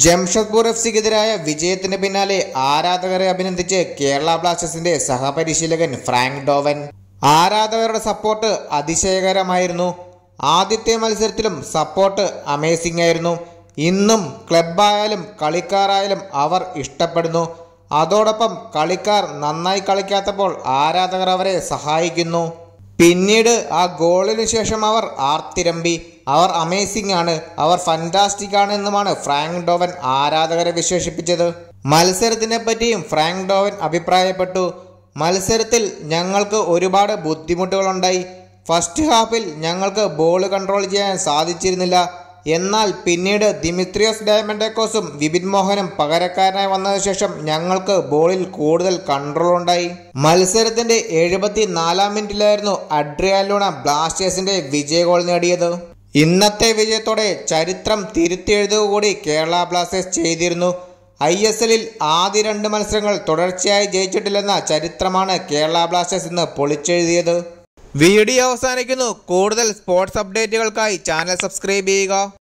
Jamshedpur F സിക്കെതിരായ വിജയത്തിന് പിന്നാലെ ആരാധകരെ അഭിനന്ദിച്ച് കേരള ബ്ലാസ്റ്റേഴ്സിന്റെ സഹപരിശീലകൻ ഫ്രാങ്ക് ഡോവൻ ആരാധകരുടെ സപ്പോർട്ട് അതിശയകരമായിരുന്നു ആദ്യത്തെ മത്സരത്തിലും സപ്പോർട്ട് അമേസിംഗ് ആയിരുന്നു ഇന്നും ക്ലബായാലും കളിക്കാരായാലും അവർ ഇഷ്ടപ്പെടുന്നു അതോടൊപ്പം കളിക്കാർ നന്നായി കളിക്കാത്തപ്പോൾ ആരാധകർ അവരെ സഹായിക്കുന്നു പിന്നീട് ആ ഗോളിന് ശേഷം അവർ ആർത്തിരമ്പി അവർ അമേസിംഗ് ആണ് അവർ ഫന്റാസ്റ്റിക് ആണ് എന്നുമാണ് ഫ്രാങ്ക് ഡോവൻ ആരാധകരെ വിശേഷിപ്പിച്ചത് മത്സരത്തിനെ പറ്റിയും ഫ്രാങ്ക് ഡോവൻ അഭിപ്രായപ്പെട്ടു മത്സരത്തിൽ ഞങ്ങൾക്ക് ഒരുപാട് ബുദ്ധിമുട്ടുകളുണ്ടായി ഫസ്റ്റ് ഹാഫിൽ ഞങ്ങൾക്ക് ബോൾ കൺട്രോൾ ചെയ്യാൻ സാധിച്ചിരുന്നില്ല എന്നാൽ പിന്നീട് ദിമിത്രിയോസ് ഡയമൻഡേക്കോസും വിപിൻ മോഹനും പകരക്കാരനായി വന്നതിനു ശേഷം ഞങ്ങൾക്ക് ബോളിൽ കൂടുതൽ കൺട്രോൾ ഉണ്ടായി മത്സരത്തിന്റെ എഴുപത്തി നാലാം മിനിറ്റിലായിരുന്നു അഡ്രിയാലൂണ ബ്ലാസ്റ്റേഴ്സിന്റെ വിജയ ഗോൾ നേടിയത് ഇന്നത്തെ വിജയത്തോടെ ചരിത്രം തിരുത്തിയെഴുതുക കൂടി കേരള ബ്ലാസ്റ്റേഴ്സ് ചെയ്തിരുന്നു ഐ എസ് എല്ലിൽ ആദ്യ രണ്ട് മത്സരങ്ങൾ തുടർച്ചയായി ജയിച്ചിട്ടില്ലെന്ന ചരിത്രമാണ് കേരള ബ്ലാസ്റ്റേഴ്സ് ഇന്ന് പൊളിച്ചെഴുതിയത് വീഡിയോ അവസാനിക്കുന്നു കൂടുതൽ സ്പോർട്സ് അപ്ഡേറ്റുകൾക്കായി ചാനൽ സബ്സ്ക്രൈബ് ചെയ്യുക